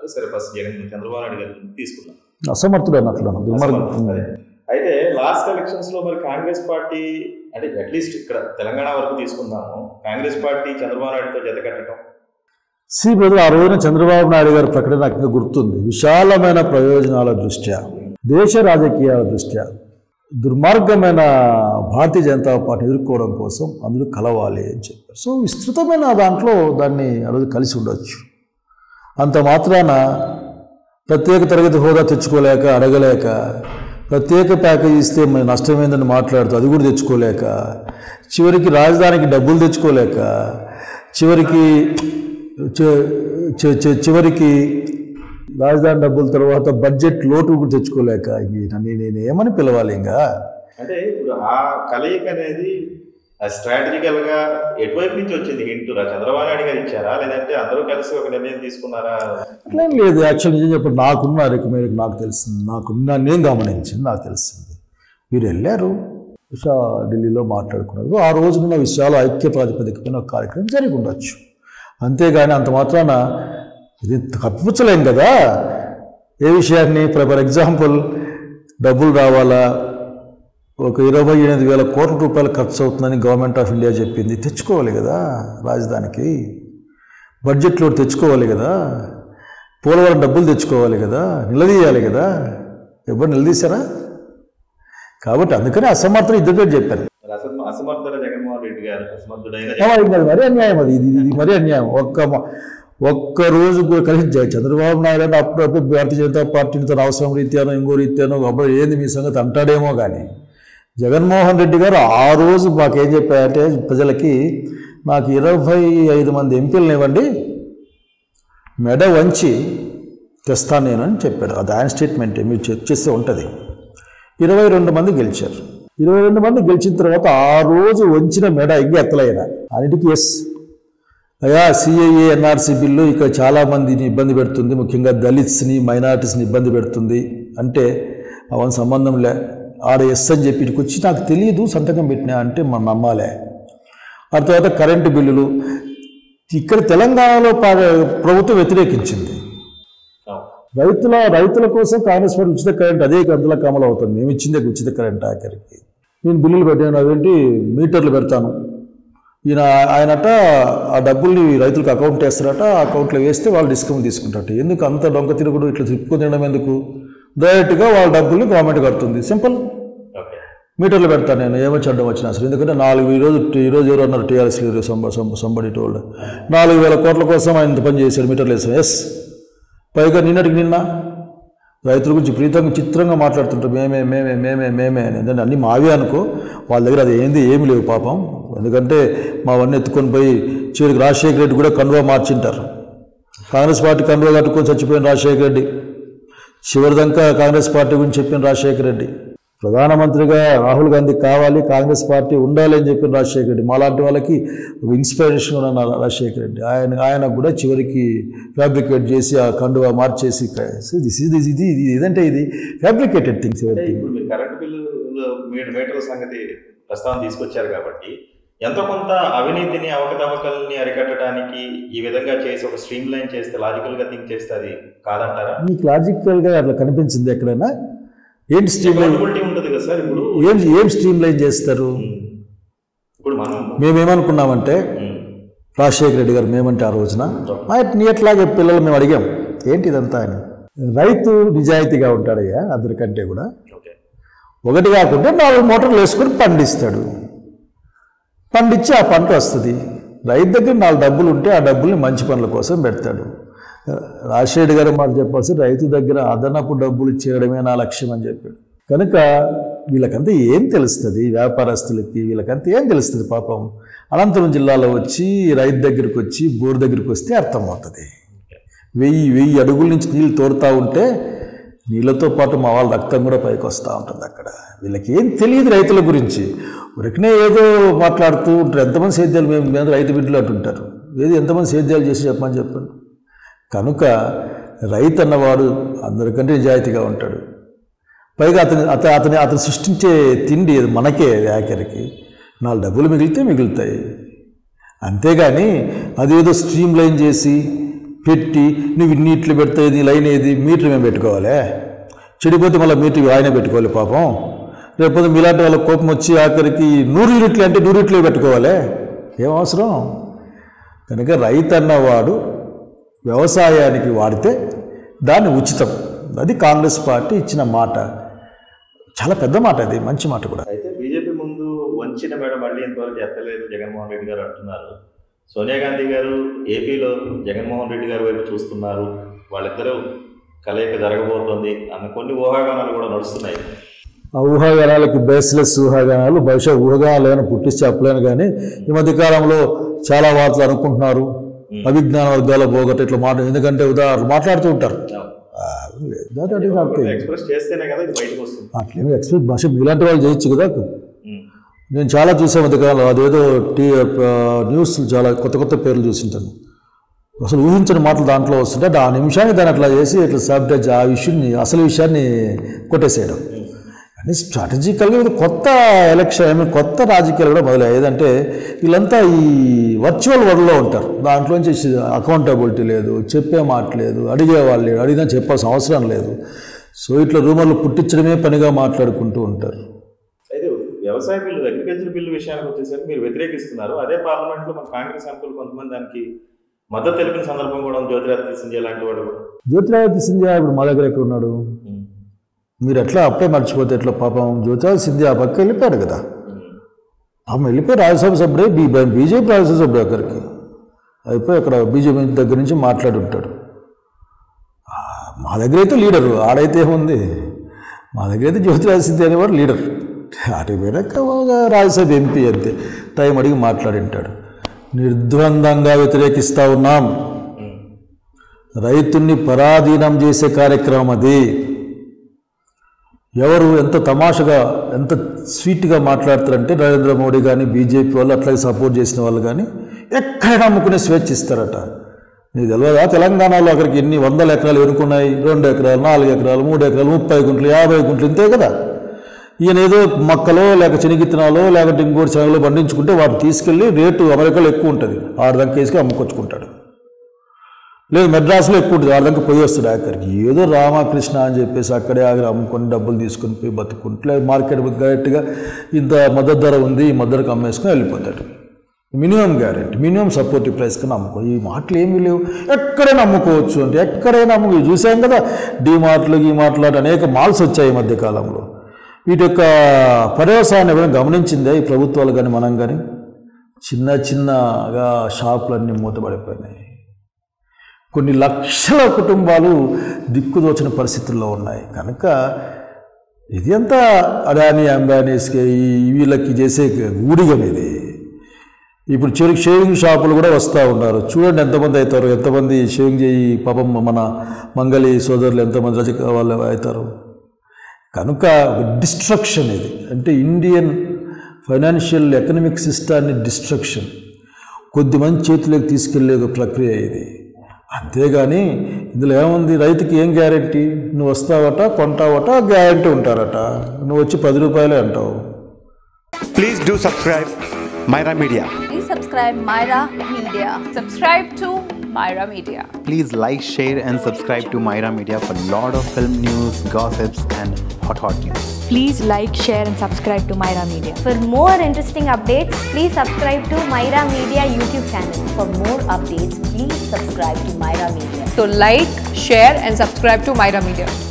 అన్నారు సరే ఫస్ట్ జగన్ చంద్రబాబు నాయుడు గారు తీసుకున్నారు అసమర్థుడు అన్నట్లు దుర్మార్గం అదే. అయితే లాస్ట్ ఎలక్షన్స్ లో మరి కాంగ్రెస్ పార్టీ అంటే అట్లీస్ట్ ఇక్కడ తెలంగాణ వరకు తీసుకుందాము కాంగ్రెస్ పార్టీ చంద్రబాబు నాయుడుతో జత కట్టడం సి బ్రదర్ ఆ రోజున చంద్రబాబు నాయుడు గారి ప్రకటన నాకు ఇంకా గుర్తుంది విశాలమైన ప్రయోజనాల దృష్ట్యా దేశ రాజకీయాల దృష్ట్యా దుర్మార్గమైన భారతీయ జనతా పార్టీ ఎదుర్కోవడం కోసం అందులో కలవాలి అని చెప్పారు సో విస్తృతమైన దాంట్లో దాన్ని ఆ రోజు కలిసి ఉండొచ్చు అంత మాత్రాన ప్రత్యేక తరగతి హోదా తెచ్చుకోలేక అడగలేక ప్రత్యేక ప్యాకేజ్ ఇస్తే మరి నష్టమైందని మాట్లాడుతూ అది కూడా తెచ్చుకోలేక చివరికి రాజధానికి డబ్బులు తెచ్చుకోలేక చివరికి చి- చి- చి- చివరికి రాజధాని డబ్బుల తర్వాత బడ్జెట్ లోటు కూడా తెచ్చుకోలేక ఈయన నేను నేను ఏమని పిలవాలి ఇంకా అంటే ఇప్పుడు ఆ కలయిక అనేది స్ట్రాటజికల్ గా ఎటువైపు నుంచి వచ్చింది హింట్ చంద్రబాబు నాయుడు గారు ఇచ్చారా లేదంటే అందరూ కలిసి ఒక నిర్ణయం తీసుకున్నారా అట్లేం లేదు యాక్చువల్ నిజం చెప్పండి నాకున్న రేపు మేరకు నాకు తెలిసింది నాకున్న నేను గమనించింది నాకు తెలిసింది మీరు వెళ్ళారు ఉషా ఢిల్లీలో మాట్లాడుకున్నారు ఆ రోజున విషయాలు ఐక్య ప్రాతిపదికపైన ఒక కార్యక్రమం జరిగి ఉండొచ్చు అంతేగాని అంత మాత్రాన ఇది కప్పించలేం కదా ఏ విషయాన్ని ఫర్ ఎగ్జాంపుల్ డబ్బులు రావాలా ఒక ఇరవై ఎనిమిది వేల కోట్ల రూపాయలు ఖర్చు అవుతుందని గవర్నమెంట్ ఆఫ్ ఇండియా చెప్పింది తెచ్చుకోవాలి కదా రాజధానికి బడ్జెట్లో తెచ్చుకోవాలి కదా పోలవరం డబ్బులు తెచ్చుకోవాలి కదా నిలదీయాలి కదా ఎవరు నిలదీశారా కాబట్టి అందుకని అసమర్థం ఇద్దరు చెప్పాను మరి అసలు అసమర్థుల జగన్మోహన్ రెడ్డి గారు అసమర్థుడైన ఏమో ఇది మరీ అన్యాయం అది ఇది ఇది మరీ అన్యాయం ఒక్క మ- ఒక్క రోజు కూడా కలిసి జ- చంద్రబాబు నాయుడు అంటే అప్పుడప్పుడు భారతీయ జనతా పార్టీని తన అవసరం రీత్యానో ఇంకో రీత్యానో అప్పుడు ఏంది మీ సంగతి అంటాడేమో కానీ జగన్మోహన్ రెడ్డి గారు ఆ రోజు మాకేం చెప్పారంటే ప్రజలకి నాకు ఇరవై ఐదు మంది ఎంపీలను ఇవ్వండి మెడ వంచి తెస్తాను నేను అని చెప్పాడు అది ఆయన స్టేట్మెంటే మీరు చెక్ చేస్తే ఉంటుంది ఇరవై రెండు మంది గెలిచారు ఇరవై రెండు మంది గెలిచిన తర్వాత ఆ రోజు వంచిన మెడ ఇంకా ఎత్తలైన అన్నిటికీ ఎస్ అయ్యా సిఐఏ ఎన్ఆర్సీ బిల్లు ఇక చాలా మందిని ఇబ్బంది పెడుతుంది ముఖ్యంగా దళిత్స్ని మైనారిటీస్ని ఇబ్బంది పెడుతుంది అంటే అవన్నీ సంబంధం లే ఆడ ఎస్ అని చెప్పి ఇక్కడికి వచ్చి నాకు తెలియదు సంతకం పెట్టినా అంటే మనం నమ్మాలే ఆ తర్వాత కరెంటు బిల్లులు ఇక్కడ తెలంగాణలో పా- ప్రభుత్వం వ్యతిరేకించింది రైతుల రైతుల కోసం కాంగ్రెస్ పార్టీ ఉచిత కరెంట్ అదే గంటల కమలు అవుతుంది మేము ఇచ్చిందే ఉచిత కరెంట్ ఆఖరికి నేను బిల్లులు పెట్టాను అదేంటి మీటర్లు పెడతాను ఈయన ఆయనట ఆ డబ్బుల్ని రైతులకు అకౌంట్ వేస్తారట ఆ అకౌంట్లో వేస్తే వాళ్ళు డిస్కౌంట్ తీసుకుంటారట ఎందుకు అంత దొంగ తిరుగుడు ఇట్లా తిప్పుకొని తినడం ఎందుకు డైరెక్ట్గా వాళ్ళ డబ్బుల్ని గవర్నమెంట్ కడుతుంది సింపుల్ ఓకే మీటర్లు పెడతాను నేను ఏమొచ్చి అడ్డం వచ్చినా అసలు ఎందుకంటే నాలుగు ఈరోజు ఈరోజు ఎవరు అన్నారు టీఆర్ఎస్ సంబడి టోల్డ్ నాలుగు వేల కోట్ల కోసం ఆయన ఇంత పని చేశాడు మీటర్లు వేసాం ఎస్ పైగా నిన్నటికి నిన్న రైతుల గురించి ప్రీతంగా చిత్రంగా మాట్లాడుతుంటారు మేమే మేమే మేమే మేమే అని ఎందుకంటే అన్నీ మావే అనుకో వాళ్ళ దగ్గర అది ఏంది ఏమి లేవు పాపం ఎందుకంటే మావన్నీ ఎత్తుకొని పోయి చివరికి రాజశేఖర రెడ్డి కూడా కండువా మార్చింటారు కాంగ్రెస్ పార్టీ కండువా కట్టుకొని చచ్చిపోయిన రాజశేఖర రెడ్డి చివరిదంకా కాంగ్రెస్ పార్టీ గురించి చెప్పిన రాజశేఖర రెడ్డి ప్రధానమంత్రిగా రాహుల్ గాంధీ కావాలి కాంగ్రెస్ పార్టీ ఉండాలి అని చెప్పిన రాజశేఖర రెడ్డి మాలాంటి వాళ్ళకి ఒక ఇన్స్పిరేషన్ ఉన్న రాజశేఖర రెడ్డి ఆయన ఆయన కూడా చివరికి ఫ్యాబ్రికేట్ చేసి ఆ కండువా మార్చేసి దిస్ ఇది ఇది ఇది ఇదంటే ఇది ఫ్యాబ్రికేటెడ్ థింగ్స్ అంటే ఇప్పుడు మీరు కరెంటు బిల్లు మీటర్ మీటర్ల సంగతి ప్రస్తావన తీసుకొచ్చారు కాబట్టి ఎంతో కొంత అవినీతిని అవకతవకల్ని అరికట్టడానికి ఈ విధంగా చేసి ఒక స్ట్రీమ్ లైన్ చేస్తే లాజికల్ గా థింక్ చేస్తే అది కాదంటారా మీకు లాజికల్గా అట్లా కనిపించింది ఎక్కడైనా ఏంటి స్ట్రీమ్ లైన్ అకౌంటబిలిటీ ఉంటుంది కదా సార్ ఇప్పుడు ఏం ఏం స్ట్రీమ్ లైన్ చేస్తారు ఇప్పుడు మనం మేమేమనుకున్నామంటే ఉమ్, రాజశేఖర రెడ్డి గారు మేమంటే ఆ రోజున "మా నీ ఎట్లాగే పిల్లలు మేము అడిగాం ఏంటి ఇదంతా అని రైతు నిజాయితీగా ఉంటాడయ్యా అందరికంటే కూడా ఓకే ఒకటి కాకుండా నాలుగు మోటార్లు వేసుకొని పండిస్తాడు పండించి ఆ పంట వస్తుంది రైతు దగ్గర నాలుగు డబ్బులు ఉంటే ఆ డబ్బుల్ని మంచి పనుల కోసం పెడతాడు రాజశేఖర్ గారు మాట చెప్పాల్సి రైతు దగ్గర అదనపు డబ్బులు చేయడమే నా లక్ష్యం అని చెప్పాడు కనుక వీళ్ళకంతా ఏం తెలుస్తుంది వ్యాపారస్తులకి వీళ్ళకంతా ఏం తెలుస్తుంది పాపం అనంతపురం జిల్లాలో వచ్చి రైతు దగ్గరికి వచ్చి బోర్ దగ్గరికి వస్తే అర్థమవుతుంది వెయ్యి వెయ్యి అడుగుల నుంచి నీళ్ళు తోడుతూ ఉంటే నీళ్ళతో పాటు మా వాళ్ళ రక్తం కూడా పైకి వస్తూ ఉంటుంది అక్కడ వీళ్ళకి ఏం తెలియదు రైతుల గురించి ఉరికనే ఏదో మాట్లాడుతూ ఉంటారు ఎంతమంది సేద్యాలు మేము మేము రైతు బిడ్డలు అంటుంటారు ఏది ఎంతమంది సేద్యాలు చేసి చెప్పమని చెప్పండి కనుక రైతు అన్నవాడు అందరికంటే నిజాయితీగా ఉంటాడు పైగా అతని అత అతని అతను సృష్టించే తిండి అది మనకే ఆఖరికి నాలుగు డబ్బులు మిగిలితే మిగులుతాయి అంతేగాని అదేదో స్ట్రీమ్ లైన్ చేసి పెట్టి నువ్వు ఇన్నిట్లు పెడితే ఇది లైన్ ఏది మీటర్ మేము పెట్టుకోవాలి చెడిపోతే మళ్ళీ మీటర్ ఆయనే పెట్టుకోవాలి పాపం లేకపోతే మీలాంటి వాళ్ళ కోపం వచ్చి ఆఖరికి నూరు యూనిట్లు అంటే నూరు యూనిట్లు పెట్టుకోవాలి ఏం అవసరం కనుక రైతు అన్నవాడు వ్యవసాయానికి వాడితే దాన్ని ఉచితం అది కాంగ్రెస్ పార్టీ ఇచ్చిన మాట చాలా పెద్ద మాట అది మంచి మాట కూడా అయితే బీజేపీ ముందు వంచిన మేడ మళ్ళీ ఇంతవరకు ఎత్తలేదు జగన్మోహన్ రెడ్డి గారు అంటున్నారు సోనియా గాంధీ గారు ఏపీలో జగన్మోహన్ రెడ్డి గారి వైపు చూస్తున్నారు వాళ్ళిద్దరూ కలయిక జరగబోతోంది అన్న కొన్ని ఊహాగానాలు కూడా నడుస్తున్నాయి ఆ ఊహాగానాలకి బేస్లెస్ ఊహాగానాలు బహుశా ఊహాగానాలు ఏమైనా పుట్టిస్తే చెప్పలేను కానీ ఈ మధ్య కాలంలో చాలా వార్తలు అనుకుంటున్నారు అవిజ్ఞాన వర్గాల పోగొట్ట ఇట్లా మాట ఎందుకంటే ఉదాహరణ మాట్లాడుతూ ఉంటారు ఆ, లేదు, that is not it. Express చేస్తేనే కదా ఇది బయటకు వస్తుంది అట్లేమి ఎక్స్ప్రెస్ భాష మీలాంటి వాళ్ళు చేయొచ్చు కదా ఉమ్. నేను చాలా చూసే మధ్యకాలంలో అదేదో టీ ఆ, న్యూస్ చాలా కొత్త కొత్త పేర్లు చూసింటాను అసలు ఊహించని మాటలు దాంట్లో వస్తుంటే అంటే ఆ నిమిషానికి దాన్ని అట్లా చేసి ఇట్లా సాబ్టేజ్ ఆ విషయాన్ని అసలు విషయాన్ని కొట్టేసేయడం అంటే స్ట్రాటజికల్గా ఇది కొత్త ఎలక్షన్ ఐ మీన్ కొత్త రాజకీయాలు కూడా మొదలయ్యాయి ఏదంటే వీళ్ళంతా ఈ వర్చువల్ వరల్డ్లో ఉంటారు దాంట్లోంచి అకౌంటబిలిటీ లేదు చెప్పే మాట లేదు అడిగే వాళ్ళు లేరు అడిగినా చెప్పాల్సిన అవసరం లేదు సో ఇట్లా రూమర్లు పుట్టించడమే పనిగా మాట్లాడుకుంటూ ఉంటారు అయితే వ్యవసాయ బిల్లు అగ్రికల్చర్ బిల్లు విషయానికి వచ్చేసరికి మీరు వ్యతిరేకిస్తున్నారు అదే పార్లమెంట్లో మన కాంగ్రెస్ ఎంపీలు కొంతమంది దానికి మద్దతు తెలిపిన సందర్భం కూడా ఉంది. జ్యోతిరాదిత్య సింధియా లాంటి వాడు కూడా. జ్యోతిరాదిత్య సింధ్యా ఇప్పుడు మా దగ్గర ఎక్కడ ఉన్నాడు ఉమ్. మీరు ఎట్లా అప్పుడే మర్చిపోతే ఎట్లా పాపం జ్యోతిరాదిత్య సింధ్యా ఆ పక్క వెళ్ళిపోయాడు కదా ఉమ్. ఆమె వెళ్ళిపోయి రాజ్యసభ సభ్యుడే బీ బీజేపీ రాజ్యసభ సభ్యుడు అక్కడికి అయిపోయి అక్కడ బీజేపీ దగ్గర నుంచి మాట్లాడి ఉంటాడు ఆ, మా దగ్గర అయితే లీడరు ఆడైతే ఏముంది మా దగ్గర అయితే జ్యోతిరాదిత్య సింధ్యా అనేవాడు లీడర్ అటు పోయినాక ఒక రాజ్యసభ ఎంపీ అంతే టైం అడిగి మాట్లాడి ఉంటాడు నిర్ద్వందంగా వ్యతిరేకిస్తూ ఉన్నాం ఉమ్. రైతుల్ని పరాధీనం చేసే కార్యక్రమం అది ఎవరు ఎంత తమాషగా ఎంత స్వీట్గా మాట్లాడతారంటే నరేంద్ర మోడీ కానీ బీజేపీ వాళ్ళు అట్లాగే సపోర్ట్ చేసిన వాళ్ళు కానీ ఎక్కడైనా అమ్ముకునే స్వేచ్ఛ ఇస్తారట నీకు తెలియదా తెలంగాణలో అక్కడికి ఎన్ని వందల ఎకరాలు ఎన్నుకున్నాయి రెండు ఎకరాలు నాలుగు ఎకరాలు మూడు ఎకరాలు ముప్పై గుంటలు యాభై గుంటలు ఇంతే కదా ఈయన ఏదో మొక్కలో లేక చెనిగిత్తనాలో లేకపోతే ఇంకోటి శనగలో పండించుకుంటే వాటిని తీసుకెళ్ళి రేటు అమెరికాలో ఎక్కువ ఉంటుంది ఆరు దాకా వేసుకొని అమ్ముకొచ్చుకుంటాడు లేదు మెడ్రాస్లో ఎక్కువ ఉంటుంది వాళ్ళకి పోయి వస్తాడు అక్కడికి ఏదో రామకృష్ణ అని చెప్పేసి అక్కడే ఆగి అమ్ముకొని డబ్బులు తీసుకొని పోయి బతుకుంటే మార్కెట్ గట్టిగా ఇంత మద్దతు ధర ఉంది ఈ మద్దతుకు అమ్మేసుకొని వెళ్ళిపోతాడు minimum guarantee minimum supportive price కన్నా అమ్ముకో ఈ మాటలు ఏమీ లేవు ఎక్కడైనా అమ్ముకోవచ్చు అంటే ఎక్కడైనా అమ్ముకో చూసాం కదా డీ మార్ట్లు ఈ మార్ట్లు అటు అనేక మాల్స్ వచ్చాయి ఈ మధ్య కాలంలో వీటి యొక్క పర్యవసాయాన్ని ఎవరైనా గమనించిందే ఈ ప్రభుత్వాలు కానీ మనం కానీ చిన్న చిన్నగా షాపులన్నీ మూతపడిపోయినాయి కొన్ని లక్షల కుటుంబాలు దిక్కుదోచిన పరిస్థితుల్లో ఉన్నాయి కనుక ఇది అంతా అదాని అంబానీస్కి ఈ వీళ్ళకి చేసే ఊడిగం ఇది ఇప్పుడు చెరుకు షేవింగ్ షాపులు కూడా వస్తూ ఉన్నారు చూడండి ఎంతమంది అవుతారు ఎంతమంది షేవింగ్ చేయి పాపం మన మంగళి సోదరులు ఎంతమంది రజక వాళ్ళు అవుతారు కనుక డిస్ట్రక్షన్ ఇది అంటే ఇండియన్ ఫైనాన్షియల్ ఎకనామిక్ సిస్టాన్ని డిస్ట్రక్షన్ కొద్దిమంది చేతిలోకి తీసుకెళ్లే ఒక ప్రక్రియ ఇది అంతేగాని ఇందులో ఏముంది రైతుకి ఏం గ్యారెంటీ నువ్వు వస్తావట కొంటావట గ్యారెంటీ ఉంటారట నువ్వు వచ్చి పది రూపాయలే అంటావు Please do subscribe Myra Media. Please subscribe Myra Media. Subscribe to Myra Media. Please like, share, and subscribe to Myra Media for lot of film news, gossips, and hot hot news. Please like, share, and subscribe to Myra Media. For more interesting updates, please subscribe to Myra Media YouTube channel. For more updates, please subscribe to Myra Media. So like, share and subscribe to Myra Media.